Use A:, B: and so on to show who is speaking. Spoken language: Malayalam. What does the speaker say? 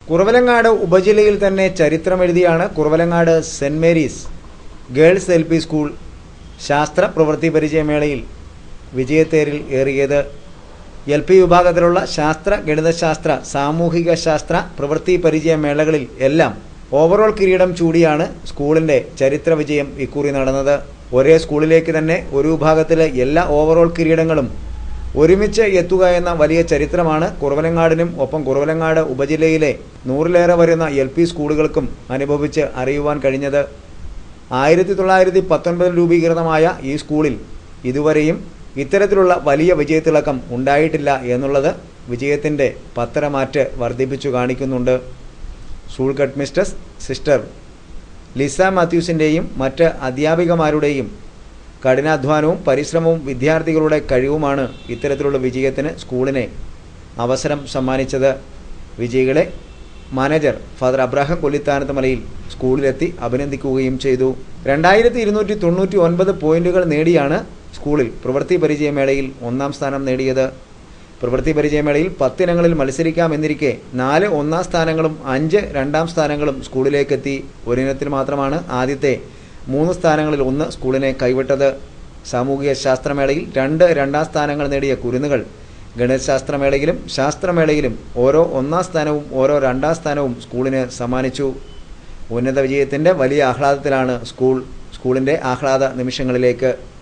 A: കുറവലങ്ങാട് ഉപജില്ലയിൽ തന്നെ ചരിത്രമെഴുതിയാണ് Kuravilangad saint Mary's girls L P school ശാസ്ത്ര പ്രവൃത്തി പരിചയമേളയിൽ വിജയത്തേരിൽ ഏറിയത് എൽ പി വിഭാഗത്തിലുള്ള ശാസ്ത്ര ഗണിതശാസ്ത്ര സാമൂഹിക ശാസ്ത്ര പ്രവൃത്തി പരിചയമേളകളിൽ എല്ലാം ഓവറോൾ കിരീടം ചൂടിയാണ് സ്കൂളിന്റെ ചരിത്ര വിജയം ഇക്കുറി നടന്നത് ഒരേ സ്കൂളിലേക്ക് തന്നെ ഒരു വിഭാഗത്തിലെ എല്ലാ ഓവറോൾ കിരീടങ്ങളും ഒരുമിച്ച് എത്തുക എന്ന വലിയ ചരിത്രമാണ് കുറവലങ്ങാടിനും ഒപ്പം കുറവലങ്ങാട് ഉപജില്ലയിലെ നൂറിലേറെ വരുന്ന എൽ പി സ്കൂളുകൾക്കും അനുഭവിച്ച് അറിയുവാൻ കഴിഞ്ഞത് ആയിരത്തി തൊള്ളായിരത്തി പത്തൊൻപതിൽ രൂപീകൃതമായ ഈ സ്കൂളിൽ ഇതുവരെയും ഇത്തരത്തിലുള്ള വലിയ വിജയത്തിളക്കം ഉണ്ടായിട്ടില്ല എന്നുള്ളത് വിജയത്തിൻ്റെ പത്തരമാറ്റ് വർദ്ധിപ്പിച്ചു കാണിക്കുന്നുണ്ട് school headmistress sister Lisa മാത്യൂസിൻ്റെയും മറ്റ് അധ്യാപികമാരുടെയും കഠിനാധ്വാനവും പരിശ്രമവും വിദ്യാർത്ഥികളുടെ കഴിവുമാണ് ഇത്തരത്തിലുള്ള വിജയത്തിന് സ്കൂളിനെ അവസരം സമ്മാനിച്ചത് വിജയികളെ മാനേജർ ഫാദർ അബ്രാഹം കൊല്ലിത്താനത്ത് മലയിൽ സ്കൂളിലെത്തി അഭിനന്ദിക്കുകയും ചെയ്തു രണ്ടായിരത്തി ഇരുന്നൂറ്റി തൊണ്ണൂറ്റി ഒൻപത് പോയിന്റുകൾ നേടിയാണ് സ്കൂളിൽ പ്രവൃത്തി പരിചയമേളയിൽ ഒന്നാം സ്ഥാനം നേടിയത് പ്രവൃത്തി പരിചയമേളയിൽ പത്തിനങ്ങളിൽ മത്സരിക്കാമെന്നിരിക്കെ നാല് ഒന്നാം സ്ഥാനങ്ങളും അഞ്ച് രണ്ടാം സ്ഥാനങ്ങളും സ്കൂളിലേക്കെത്തി ഒരിനത്തിൽ മാത്രമാണ് ആദ്യത്തെ മൂന്ന് സ്ഥാനങ്ങളിൽ ഒന്ന് സ്കൂളിനെ കൈവിട്ടത് സാമൂഹിക ശാസ്ത്രമേളയിൽ രണ്ട് രണ്ടാം സ്ഥാനങ്ങൾ നേടിയ കുരുന്നുകൾ ഗണിതശാസ്ത്രമേളയിലും ശാസ്ത്രമേളയിലും ഓരോ ഒന്നാം സ്ഥാനവും ഓരോ രണ്ടാം സ്ഥാനവും സ്കൂളിന് സമ്മാനിച്ചു ഉന്നത വിജയത്തിൻ്റെ വലിയ ആഹ്ലാദത്തിലാണ് സ്കൂൾ സ്കൂളിൻ്റെ ആഹ്ലാദ നിമിഷങ്ങളിലേക്ക്